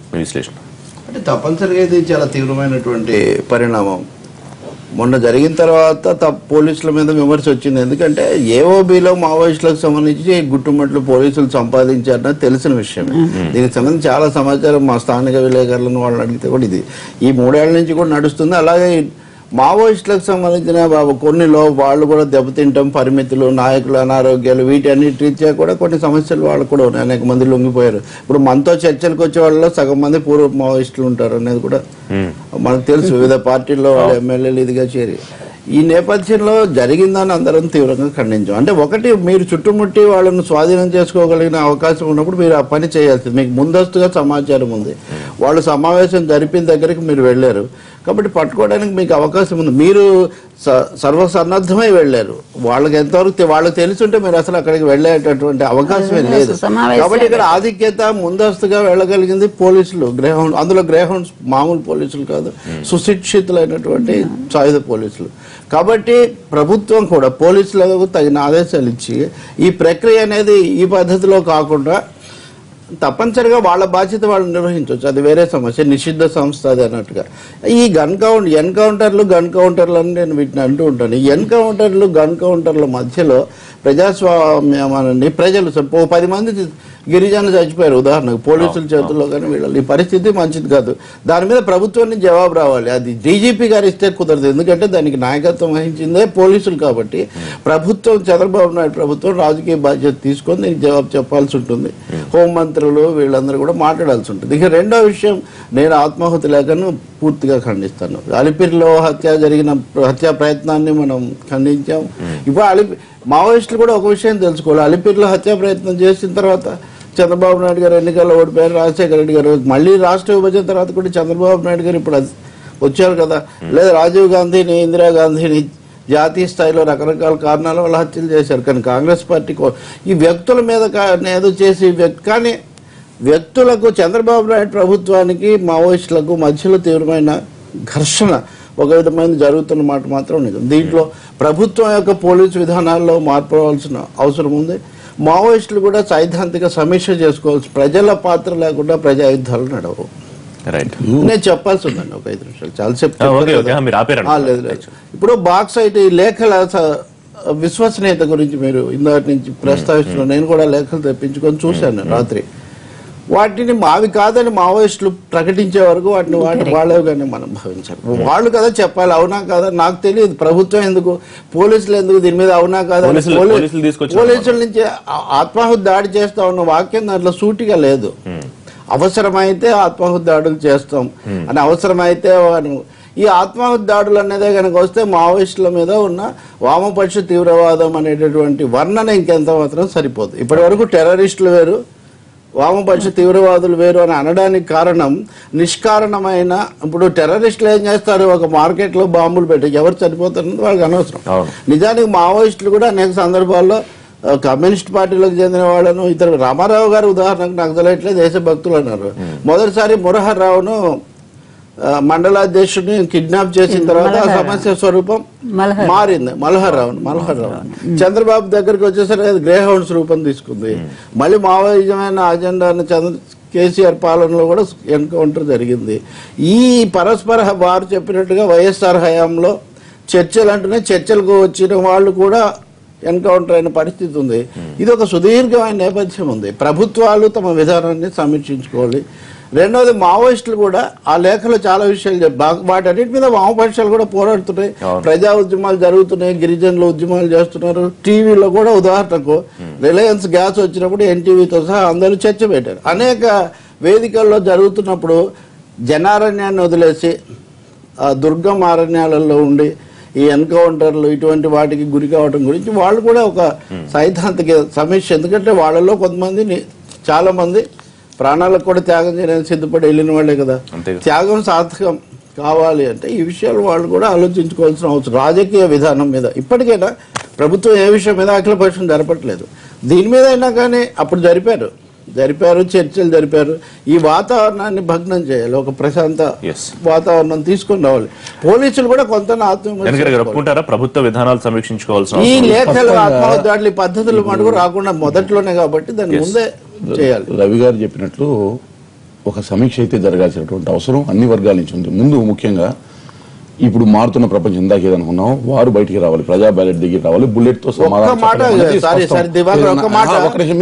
మీ విశ్లేషణ అంటే తప్పనిసరిగా ఇది చాలా తీవ్రమైనటువంటి పరిణామం మొన్న జరిగిన తర్వాత తప్ప పోలీసుల మీద విమర్శ వచ్చింది ఎందుకంటే ఏఓబిలో మావోయిస్టులకు సంబంధించి గుట్టుమట్లు పోలీసులు సంపాదించారని తెలిసిన విషయమే దీనికి సంబంధించి చాలా సమాచారం మా స్థానిక విలేకరులను వాళ్ళని అడిగితే కూడా ఇది ఈ మూడేళ్ల నుంచి కూడా నడుస్తుంది అలాగే మావోయిస్టులకు సంబంధించిన బాబు కొన్నిలో వాళ్ళు కూడా దెబ్బతింటాం పరిమితులు నాయకులు అనారోగ్యాలు వీటన్నిటి రీత్యా కూడా కొన్ని సమస్యలు వాళ్ళు కూడా ఉన్నాయి అనేక మంది లొంగిపోయారు ఇప్పుడు మనతో చర్చలకు వచ్చే వాళ్ళలో సగం మంది పూర్వ మావోయిస్టులు ఉంటారు అనేది కూడా మనకు తెలుసు వివిధ పార్టీల్లో వాళ్ళు ఎమ్మెల్యేలు ఇదిగా చేరి ఈ నేపథ్యంలో జరిగిందని అందరం తీవ్రంగా ఖండించాం అంటే ఒకటి మీరు చుట్టుముట్టి వాళ్ళను స్వాధీనం చేసుకోగలిగిన అవకాశం ఉన్నప్పుడు మీరు ఆ పని చేయాల్సింది మీకు ముందస్తుగా సమాచారం ఉంది వాళ్ళు సమావేశం జరిపిన దగ్గరికి మీరు వెళ్ళారు కాబట్టి పట్టుకోవడానికి మీకు అవకాశం ఉంది మీరు స- సర్వసన్నద్ధమై వెళ్ళారు వాళ్ళకి ఎంతవరకు తె- వాళ్ళకి తెలిసి ఉంటే మీరు అసలు అక్కడికి వెళ్ళేటటువంటి అవకాశమే అదే, లేదు అసలు సమావేశం కాబట్టి ఇక్కడ ఆధిక్యత ముందస్తుగా వెళ్ళగలిగింది పోలీసులు గ్రేహౌండ్ అందులో గ్రేహౌండ్స్ మామూలు పోలీసులు కాదు సుశిక్షితులైనటువంటి సాయుధ పోలీసులు కాబట్టి ప్రభుత్వం కూడా పోలీసులకు తగిన ఆదేశాలు ఇచ్చి ఈ ప్రక్రియ అనేది ఈ పద్ధతిలో కాకుండా తప్పనిసరిగా వాళ్ళ బాధ్యత వాళ్ళు నిర్వహించవచ్చు అది వేరే సమస్య నిషిద్ధ సంస్థ అది అన్నట్టుగా ఈ గన్ కౌంట్ ఎన్కౌంటర్లు గన్ కౌంటర్లు అని నేను వీటిని అంటూ ఉంటాను ఈ ఎన్కౌంటర్లు గన్ కౌంటర్ల మధ్యలో ప్రజాస్వామ్యాన్ని ప్రజలు స- ఓ పది మంది గిరిజనులు చచ్చిపోయారు ఉదాహరణకు పోలీసుల చేతుల్లో కానీ వీళ్ళు ఈ పరిస్థితి మంచిది కాదు దాని మీద ప్రభుత్వాన్ని జవాబు రావాలి అది డీజీపీ గారు ఇస్తే కుదరదు ఎందుకంటే దానికి నాయకత్వం వహించిందే పోలీసులు కాబట్టి ప్రభుత్వం చంద్రబాబు నాయుడు ప్రభుత్వం రాజకీయ బాధ్యత తీసుకొని దీనికి జవాబు చెప్పాల్సి ఉంటుంది హోంమంత్రులు వీళ్ళందరూ కూడా మాట్లాడాల్సి ఉంటుంది ఇక రెండో విషయం నేను ఆత్మాహుతి లేఖను పూర్తిగా ఖండిస్తాను అలిపిరిలో హత్య జరిగిన హత్యా ప్రయత్నాన్ని మనం ఖండించాం ఇప్పుడు అలిపి మావోయిస్టులు కూడా ఒక విషయం తెలుసుకోవాలి అలిపిరిలో హత్యా ప్రయత్నం చేసిన తర్వాత చంద్రబాబు నాయుడు గారు ఎన్నికల్లో ఓడిపోయారు రాజశేఖర రెడ్డి గారు మళ్ళీ రాష్ట్ర విభజన తర్వాత కూడా చంద్రబాబు నాయుడు గారు ఇప్పుడు అది వచ్చారు కదా లేదా రాజీవ్ గాంధీని ఇందిరాగాంధీని జాతీయ స్థాయిలో రకరకాల కారణాల వల్ల హత్యలు చేశారు కానీ కాంగ్రెస్ పార్టీ కో- ఈ వ్యక్తుల మీద కా- ఏదో చేసి వ్యక్తి కానీ వ్యక్తులకు చంద్రబాబు నాయుడు ప్రభుత్వానికి మావోయిస్టులకు మధ్యలో తీవ్రమైన ఘర్షణ ఒక విధమైన జరుగుతున్న మాట మాత్రం నిజం దీంట్లో ప్రభుత్వం యొక్క పోలీసు విధానాల్లో మార్పు రావాల్సిన అవసరం ఉంది మావోయిస్టులు కూడా సైద్ధాంతిక సమీక్ష చేసుకోవాల్సి ప్రజల పాత్ర లేకుండా ప్రజా యుద్ధాలు నడవు రైట్ నేను చెప్పాల్సి ఉందండి ఒక ఐదు నిమిషాలు చాలా ఆ, ఓకే, చెప్పాను ఓకే. కదా. మీరు ఆపేరండి. ఆ, లేదు లేదు ఇప్పుడు బాక్స్ అయితే ఈ లేఖల స- విశ్వసనీయత గురించి మీరు ఇందాటి నుంచి ప్రస్తావిస్తున్నారు నేను కూడా లేఖలు తెప్పించుకొని చూశాను రాత్రి వాటిని మావి కాదని మావోయిస్టులు ప్రకటించే వరకు వాటిని వాటి వాళ్ళేగానే మనం భావించాలి వాళ్ళు కదా చెప్పాలి అవునా కాదా నాకు తెలియదు ప్రభుత్వం ఎందుకు పోలీసులు ఎందుకు దీని మీద అవునా కాదా అని పోలీసులు- పోలీ- పోలీసులు తీసుకొచ్చిన పోలీసుల నుంచి ఆ- ఆత్మాహుతి దాడి చేస్తా ఉన్న వాక్యం దాంట్లో సూటిగా లేదు అవసరమైతే ఆత్మాహుతి దాడులు చేస్తాం అని అవసరమైతే వాను- ఈ ఆత్మాహుతి దాడులు అనేదే కనుక వస్తే మావోయిస్టుల మీద ఉన్న వామపక్ష తీవ్రవాదం అనేటటువంటి వర్ణన ఇంకెంత మాత్రం సరిపోదు ఇప్పటి వరకు టెర్రరిస్టులు వేరు వామపక్ష తీవ్రవాదులు వేరు అని అనడానికి కారణం నిష్కారణమైన ఇప్పుడు టెర్రరిస్టులు ఏం చేస్తారు ఒక మార్కెట్లో బాంబులు పెట్టి ఎవరు చనిపోతారన్నది వాళ్ళకి అనవసరం అవును. నిజానికి మావోయిస్టులు కూడా అనేక సందర్భాల్లో ఆ, కమ్యూనిస్ట్ పార్టీలకు చెందిన వాళ్ళను ఇతర రామారావు గారు ఉదాహరణకు నాకు తెలియట్లే దేశభక్తులు అన్నారు మొదటిసారి మురహర్ రావును ఆ, మండలాధ్యక్షుడిని కిడ్నాప్ చేసిన తర్వాత ఆ సమస్య స్వరూపం మల్హర్. మారింది మల్హర్ రావు మల్హర్ రావు చంద్రబాబు దగ్గరికి వచ్చేసరికి అది గ్రే హౌండ్స్ రూపం తీసుకుంది మళ్ళీ మావోయిజమైన అజెండాను చంద్ర కేసీఆర్ పాలనలో కూడా ఎన్కౌంటర్ జరిగింది ఈ పరస్పర వారు చెప్పినట్టుగా వైఎస్ఆర్ హయాంలో చర్చలు అంటూనే చర్చలకు వచ్చిన వాళ్ళు కూడా ఎన్కౌంటర్ అయిన పరిస్థితి ఉంది ఇది ఒక సుదీర్ఘమైన నేపథ్యం ఉంది ప్రభుత్వాలు తమ విధానాన్ని సమీక్షించుకోవాలి రెండవది మావోయిస్టులు కూడా ఆ లేఖలో చాలా విషయాలు చెప్పారు వాటన్నిటి మీద వామపక్షాలు కూడా పోరాడుతున్నాయి అవును. ప్రజా ఉద్యమాలు జరుగుతున్నాయి గిరిజనులు ఉద్యమాలు చేస్తున్నారు టీవీలో కూడా ఉదాహరణకు రిలయన్స్ గ్యాస్ వచ్చినప్పుడు ఎన్టీవీతో సహా అందరూ చర్చ పెట్టారు అనేక వేదికల్లో జరుగుతున్నప్పుడు జనారణ్యాన్ని వదిలేసి ఆ దుర్గం అరణ్యాలలో ఉండి ఈ ఎన్కౌంటర్లు ఇటువంటి వాటికి గురి కావడం గురించి వాళ్ళు కూడా ఒక సైద్ధాంతిక సమీక్ష ఎందుకంటే వాళ్ళలో కొంతమంది ని- చాలా మంది ప్రాణాలకు కూడా త్యాగం చేయడానికి సిద్ధపడి వెళ్ళిన వాళ్ళే కదా అంతే. త్యాగం సార్థకం కావాలి అంటే ఈ విషయాలు వాళ్ళు కూడా ఆలోచించుకోవాల్సిన అవసరం రాజకీయ విధానం మీద ఇప్పటికైనా ప్రభుత్వం ఏ విషయం మీద అఖిలపక్షం జరపట్లేదు దీని మీద అయినా కానీ అప్పుడు జరిపారు జరిపారు చర్చలు జరిపారు ఈ వాతావరణాన్ని భగ్నం చేయాలి ఒక ప్రశాంత Yes. వాతావరణం తీసుకొని రావాలి పోలీసులు కూడా కొంత వెనకర గారు ఒప్పుకుంటారా ప్రభుత్వ విధానాలు సమీక్షించుకోవాల్సిన ఈ అవసరం ఉంది. లేఖలు ఆత్మహత్య దాడులు ఈ పద్ధతులు మటుకు రాకుండా మొదట్లోనే కాబట్టి దాన్ని ముందే చేయాలి రవి గారు చెప్పినట్లు ఒక సమీక్ష అయితే జరగాల్సినటువంటి అవసరం అన్ని వర్గాల నుంచి ఉంది ముందు ముఖ్యంగా ఇప్పుడు మారుతున్న ప్రపంచం ఇందాక ఏదనుకున్నాం వారు బయటికి రావాలి ప్రజా బ్యాలెట్ దగ్గర రావాలి బుల్లెట్ తో ఒక్క మాట సారీ సారీ దివాకర్ ఒక్క మాట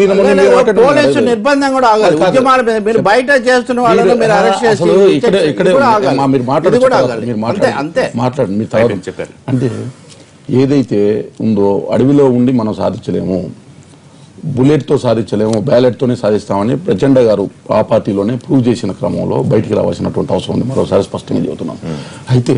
పోలీసు నిర్బంధం కూడా ఆగాలి కాదు, కాదు. ఉద్యమాల మీద మీరు బయట చేస్తున్న వాళ్ళని మీరు అరెస్ట్ చేసి అసలు ఇక్కడే ఇక్కడే ఇది కూడా ఆగాలి. మా- మీరు ఇది మాట్లాడచ్చు కూడా కదా, ఆగాలి. మీరు అంతే మాట్లాడండి అంతే మాట్లాడండి మీరు అయిపోయింది, తర్వాత చెప్పారు. అంటే ఏదైతే ఉందో అడవిలో ఉండి మనం సాధించలేము బుల్లెట్ తో సాధించలేము బ్యాలెట్ తోనే సాధిస్తామని ప్రచండ గారు ఆ పార్టీలోనే ప్రూవ్ చేసిన క్రమంలో బయటికి రావాల్సినటువంటి అవసరం ఉంది మరోసారి స్పష్టంగా చెబుతున్నాం అయితే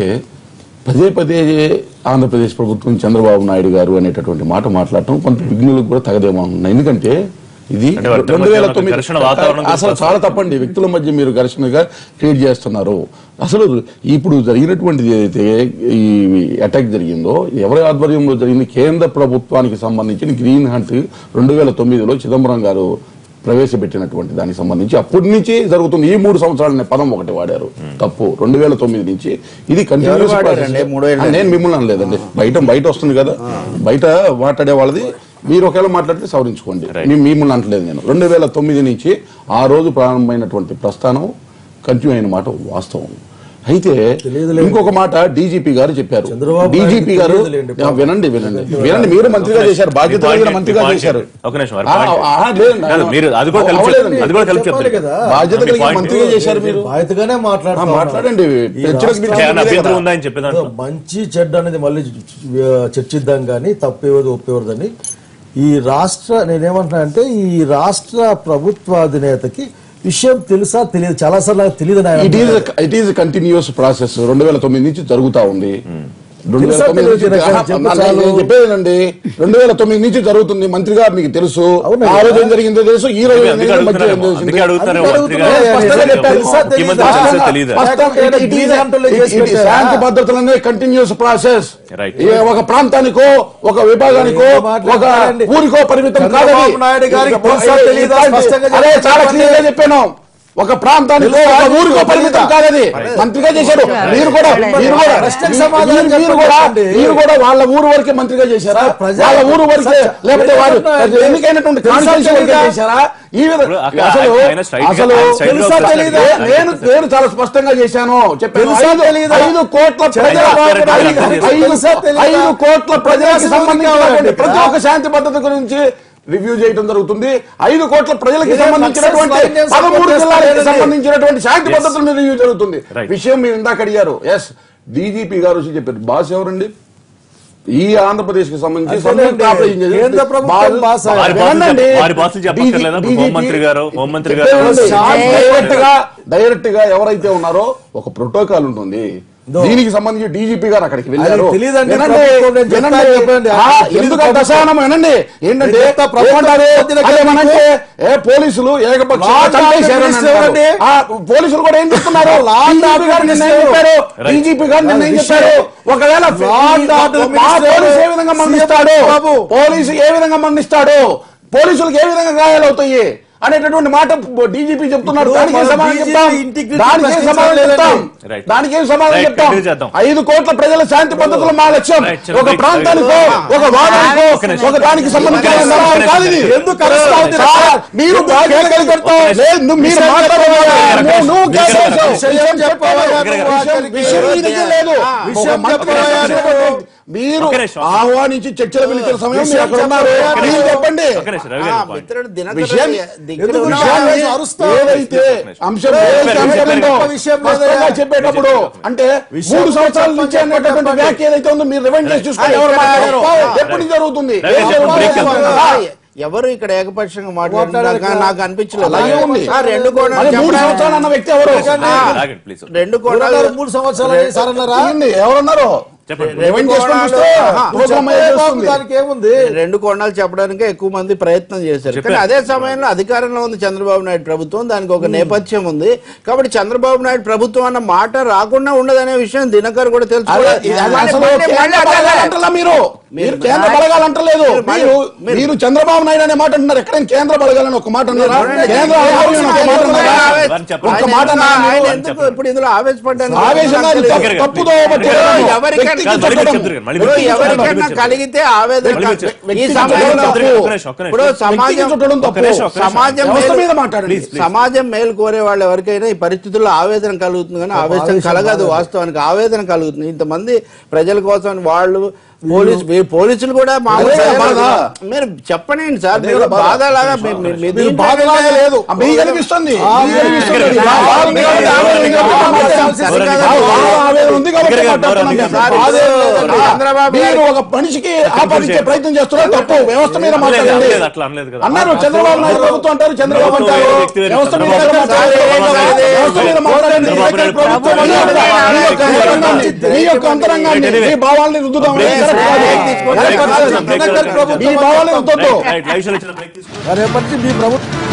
పదే పదే ఆంధ్రప్రదేశ్ ప్రభుత్వం చంద్రబాబు నాయుడు గారు అనేటటువంటి మాట మాట్లాడటం కొంత విఘ్నులకు కూడా తగదేమో అనుకుంటున్నాను ఎందుకంటే ఇది అంటే వారి రెండు వేల మధ్య తొమ్మిది ఘర్షణ వాతావరణం అసలు చాలా తప్పండి వ్యక్తుల మధ్య మీరు ఘర్షణగా క్రియేట్ చేస్తున్నారు అసలు ఇప్పుడు జరిగినటువంటిది ఏదైతే ఈ అటాక్ జరిగిందో ఎవరి ఆధ్వర్యంలో జరిగింది కేంద్ర ప్రభుత్వానికి సంబంధించిన గ్రీన్ హంట్ రెండు వేల తొమ్మిదిలో చిదంబరం గారు ప్రవేశపెట్టినటువంటి దానికి సంబంధించి అప్పటి నుంచి జరుగుతుంది ఈ మూడు సంవత్సరాలనే పదం ఒకటి వాడారు తప్పు రెండు వేల తొమ్మిది నుంచి ఇది కంటిన్యూస్ వాడారండి? మూడేళ్ళు నేను మిమ్మల్ని అనలేదండి బయట బయట వస్తుంది కదా బయట మాట్లాడే వాళ్ళది మీరు ఒకవేళ మాట్లాడితే సవరించుకోండి మీ- మిమ్మల్ని అంటలేదు నేను రెండు వేల తొమ్మిది నుంచి ఆ రోజు ప్రారంభమైనటువంటి ప్రస్థానం కంటిన్యూ అయిన మాట వాస్తవం అయితే తెలియదులేండి. ఇంకొక మాట డీజీపీ గారు చెప్పారు చంద్రబాబు డీజీపీ గారు తెలియదులేండి. ఆ, వినండి వినండి వినండి మీరు మంత్రిగా చేశారు బాధ్యత మీ కలిగిన point మంత్రిగా ఏంటి? చేశారు ఒక నిమిషం, వారి ఆ, point ఆ, లేదండి. కాదు, మీరు అది కూడా కలిపి అవ్వలేదండి. చెప్తారు. అది కూడా కలిపి చెప్పాలి చెప్తారు కదా. బాధ్యత మీ కలిగిన point మంత్రిగా చేశారు మీరు బాధ్యతగానే ఆ, మాట్లాడుతున్నా. మాట్లాడండి ఈ చర్చలకు రాష్ట్రానికి పిలిచారు ఏమైనా మీరే అభ్యంతరం కదా. ఉందా అని చెప్పేదాంట్లో మంచి చెడ్డ అనేది మళ్ళీ ఆ, చర్చిద్దాం కానీ తప్పేవది ఒప్పేవరదని ఈ రాష్ట్ర నేనేమంటున్నా అంటే ఈ రాష్ట్ర ప్రభుత్వ అధినేతకి విషయం తెలుసా తెలియదు చాలా సార్లు నాకు తెలియదు it is it is continuous process రెండు వేల తొమ్మిది నుంచి జరుగుతా ఉంది రెండు వేల తెలుసా తొమ్మిది నుంచి తెలియదు ఆహా, చెప్పు నా- చాలు. నేను చెప్పేదేనండి రెండు వేల తొమ్మిది నుంచి జరుగుతుంది మంత్రిగా మీకు తెలుసు అవునా? ఆ రోజు ఏం జరిగిందో తెలుసు ఈ రోజు ఏం అందుకే జరిగిందో మధ్య ఏం అడుగుతున్నారేమో. తెలిసింది. అందుకే అడుగుతున్నారేమో అందుకే మంత్రి గారు. అడుగుతున్నారేమో. స్పష్టంగా చెప్పారు. తెలుసా తెలియదా? ముఖ్యమంత్రి తెలిసా తెలీదా? స్పష్టం- it- it is a- గంటల్లో it- చేసి it is పెట్టారా? శాంతి భద్రతలనే కంటిన్యూస్ ప్రాసెస్ Right. ఒక ప్రాంతానికో ఒక విభాగానికో ఏం ఒక మాట్లాడతారండి? ఊరికో పరిమితం చంద్రబాబు కాదని నాయుడు గారికి తెలుసా తెలీదా? స్పష్టంగా అదే చాలా చెప్పండి. క్లియర్ గా చెప్పాను ఒక ప్రాంతానికో తెలుసా? ఒక ఊరికో పరిమితం కాదని మంత్రిగా చేశారు మీరు కూడా మీరు కూడా ప్రశ్నకు మీరు- సమాధానం మీరు- మీరు కూడా చెప్పండి. మీరు కూడా వాళ్ళ ఊరు వరకే మంత్రిగా చేశారా సార్, ప్రజా- వాళ్ళ ఊరు వరకే సార్, లేకపోతే వారు తెలుసా? ఎన్నికైనటువంటి తెలుసా కాన్స్టిట్యూన్సీ వరకే తెలీదా? చేశారా ఈ విధంగా ఇప్పుడు అక్కడ అసలు ఆయన straight గా- అసలు ఆయన straight గా తెలుసా ఒకసారి తెలీదా? చెప్పారు. నేను నేను చాలా స్పష్టంగా చేశాను చెప్పాను తెలుసా ఐదు- తెలీదా? ఐదు కోట్ల ప్రజల చంద్రబాబు నాయుడు ఐదు- గారికి ఐదు- తెలుసా తెలీదా? ఐదు కోట్ల ప్రజలకు ప్రజలకు సంబంధించినటువంటి ఇక్కడ. ప్రతి ఒక్క శాంతి భద్రత గురించి రివ్యూ చేయడం జరుగుతుంది ఐదు కోట్ల ప్రజలకు ఇదే సంబంధించినటువంటి నక్సల్స్ వైద్యం పదమూడు సపోర్ట్ జిల్లాలకు చేస్తారండి. సంబంధించినటువంటి శాంతి Yes. భద్రతల మీద రివ్యూ జరుగుతుంది Right. విషయం మీరు ఇందాక అడిగారు ఎస్ డీజీపీ గారు వచ్చి చెప్పారు బాస్ ఎవరండి ఈ ఆంధ్రప్రదేశ్ కి సంబంధించి అదేనండి. సంయుక్త ఆపరేషన్ చేసి- కేంద్ర ప్రభుత్వం బాస్ ఆయన. వారి బాసులు వినండి. చెప్ప- వారి బాసులు చెప్పక్కర్లేదా? DG హోంమంత్రి గారు, హోంమంత్రి గారు. చెప్పేయండి. డైరెక్ట్ గా డైరెక్ట్ గా ఎవరైతే ఉన్నారో ఒక ప్రోటోకాల్ ఉంటుంది ఇదో. దీనికి సంబంధించి డీజీపీ గారు అక్కడికి వెళ్ళారు అది తెలీదండి. వినండి, ప్రభుత్వం నేను వినండి. చెప్తాను చెప్పండి. ఆ, అది తెలీదు ఎందుకు అంత ప్రభుత్వం. అసహనం వినండి ఏంటంటే నేను చెప్తా, ప్రభుత్వం ఏమంటారు? పొద్దున అదే కలిపి మనంటే ఏ పోలీసులు ఏకపక్షంగా లాండ్ చంపేశారు అని ఆర్డర్ అంటారు. ఎవరండి? ఆ, పోలీసులు కూడా ఏం చెప్తున్నారు లాండ్ DGP ఆర్డర్ గారు నిన్న ఏం మినిస్టర్ చెప్పారు Right. డీజీపీ గారు నిన్న ఏం అది చెప్పారు విషయం. ఒకవేళ లాండ్ ఆర్డర్ మా మినిస్టర్ పోలీసు ఏ విధంగా మరణిస్తాడు సీఎం బాబు. పోలీసు ఏ విధంగా మరణిస్తాడు పోలీసులకు ఏ విధంగా గాయాలవుతాయి అనేటటువంటి మాట డీజీపీ చెప్తున్నాడు ఇప్పుడు దానికి ఏం మన సమాధానం DGP చెప్తాం ఇంటిగ్రిటీ దానికి ఏం సమాధానం చెప్తాం Right. దానికి ఏం సమాధానం Right, చెప్తాం continue చేద్దాం. ఐదు కోట్ల ప్రజల శాంతి భద్రతలు మా లక్ష్యం Right, చలో, ఒక right, ప్రాంతానికో right. ఒక వాదానికో ఒక్క నిమిషం. ఒక దానికి సంబంధించిన ఒక్క నిమిషం. నిర్ణయం కాదు ఇది. ఎందుకు అరెస్ట్ అవుతుంది? సార్, మీరు ఎందుకు బాధ్యత కేసులు పెడతావు? ఒక్క నిమిషం. లేదు, నువ్వు- మీరు విషయం మాట్లాడలేదు. చెప్పవయ్యా. నువ్వు- నువ్వు విషయం కేసు చెప్పవయ్యా. వేసావు. విషయం చెప్పవయ్యా. విషయం విషయం- విషయం మీ దగ్గర లేదు విషయం ఒక మంత్రి చెప్పవయ్యా. చేసినటువంటి- మీరు ఒక్క నిమిషం. ఆహ్వానించి చర్చలు పిలిచిన సమయం మీరు విషయం అక్కడ ఉన్నారు చెప్పవయ్యా. మీరు చెప్పండి ఒక్క నిమిషం, రవి ఆ, గారి point. మిత్రుడు దినకర్ విషయం దగ్గర ఎందుకు ఉన్న- విషయాన్ని విషయాన్ని అరుస్తావు? ఏదైతే అంశం ఏ, ఏదైతే చెప్పండి, అంశం ఉందో చెప్పండి, విషయం లేదా? స్పష్టంగా చెప్పేటప్పుడు అంటే విషయం మూడు సంవత్సరాల చెప్పండి, నుంచి చెప్పండి, అనేటటువంటి చెప్పండి. వ్యాఖ్య ఏదైతే ఉందో మీరు రివైండ్ చేసి చూసుకోండి ఆ, ఎవరు ఇక్కడ మాట్లాడారో ఆ, ఎప్పటి నుంచి జరుగుతుంది రైట్, ఏం ఇప్పుడు break జరుగుతుంది? వెళ్దాం. ఆ, ఎవరు ఇక్కడ ఏకపక్షంగా మాట్లాడారు మాట్లాడారు ఇక్కడ. నాకు అనిపించలేదు అలాగే ఉంది. ఆ, రెండు కోణాలు మరి మూడు చెప్పడానికి- సంవత్సరాలు అన్న వ్యక్తి ఎవరు ఆ, ఆగండి, please. రెండు ఎవరన్నారు? కోణాలు మూడు సంవత్సరాలు సార్ అన్నారా తీయండి, ఎవరున్నారు చెప్పండి రివైండ్ చేసుకొని చూస్తే ఆహా. ప్రోగ్రామ్ అయ్యే చెప్పే బాబు, వస్తుంది. దానికి ఏముంది రెండు కోణాలు చెప్పడానికి ఎక్కువ మంది ప్రయత్నం చేశారు చెప్పారు. కానీ అదే సమయంలో అధికారంలో ఉంది చంద్రబాబు నాయుడు ప్రభుత్వం దానికి ఒక నేపథ్యం ఉంది కాబట్టి చంద్రబాబు నాయుడు ప్రభుత్వం అన్న మాట రాకుండా ఉండదనే విషయం దినకర్ కూడా అదే, తెలుసుకోవాలి ఇది మళ్ళీ- అసలు మళ్ళీ- కేంద్ర మళ్ళీ అదే. బలగాలు అంటలా మీరు మీరు మీరు కేంద్ర నాయ- బలగాలు అంటలేదు మీరు మళ్ళీ- మీరు మీరు- మీరు చంద్రబాబు నాయుడు అనే మాట అంటున్నారు ఎక్కడైనా కేంద్ర బలగాలని ఒక మాట అన్నారా చూడండి, కేంద్ర ఆధ్వర్యం ఒక మాట అన్నారా వారిని చెప్పండి. ఒక్క మాట ఆయన అన్నారా ఆయన మీరు? ఎందుకు ఇప్పుడు ఇందులో ఆవేశపడ్డాను ఆవేశంగా ఇది తప్పు- తప్పుదో పట్టిందో ఎవరికైనా వ్యక్తికి కాదు, మళ్ళీ మీరు చుట్టడం. చెప్తారు కదా, మళ్ళీ ఇప్పుడు మీరు చెప్తారు. ఎవరికైనా కలిగితే ఆవేదన మళ్ళీ మీరు క- చెప్తారు. ఈ వ్యక్తికి సమాజంలో చుట్టడం తప్పు. ఒక్క నిమిషం, ఒక్క నిమిషం. ఇప్పుడు వ్యక్తికి సమాజం చుట్టడం ఒక్క తప్పు నిమిషం, ఒక్క నిమిషం. సమాజం వ్యవస్థ మేలు- మీద మాట్లాడండి Please, please. సమాజం మేలు కోరే వాళ్ళు ఎవరికైనా ఈ పరిస్థితుల్లో ఆవేదన కలుగుతుంది కానీ ఆవేశం కలగదు వాస్తవానికి ఆవేదన కలుగుతుంది ఇంతమంది ప్రజల కోసం వాళ్ళు పోలీసు మీరు పోలీసులు కూడా మామూలు అదే ప్రజలు- బాధ. మీరు చెప్పండి సార్ అదే మీరు బాధ. బాధ లాగా మీ- మీ- మీ మీరు దీంట్లో బాధలాగా లేదు ఆ మీకు ఏంటంటే- అనిపిస్తుంది ఆ, మీకు అనిపిస్తుంది. ఇక్కడ- ఆ బాధ ఉంది కాబట్టి ఆవేదన ఉంది కాబట్టి మాట్లాడాలి. ఆ బాధ ఆవేదన ఉంది కాబట్టి ఇక్కడ- మాట్లాడుతున్నాం మేము. సార్, బాధ ఏం లేదండి. ఇప్పుడు చంద్రబాబు మీరు గారు- ఒక మనిషికి ఆపాదించే ప్రయత్నం చేస్తున్నారు తప్పు వ్యవస్థ మీద అనలేదు, మాట్లాడండి అనలేదు, అట్లా అనలేదు కదా. అన్నారు చంద్రబాబు నాయుడు ప్రభుత్వం అంటారు చంద్రబాబు ప్రభుత్వం అంటారు వేరే వ్యక్తి వేరే వ్యవస్థ మీద చంద్రబాబు మాట్లాడండి. నాయుడు వ్యవస్థ మీద మాట్లాడండి చంద్రబాబు నాయుడు ప్రభుత్వం ప్రభుత్వం మీద మీ యొక్క అంతరంగాన్ని, మీ యొక్క అంతరంగాన్ని మీ భావాల్ని రుద్దుదాం బ్రేక్ కరెక్ట్ కాదు. బ్రేక్ తీసుకోండి. కరెక్ట్ కాదు. బ్రేక్ తీసుకోండి. మీ భావాల్ని రుద్దొద్దు రైట్, రైట్, లైవ్ షోలో ఇచ్చిన బ్రేక్ తీసుకోండి. రేపటి మీ ప్రభుత్వం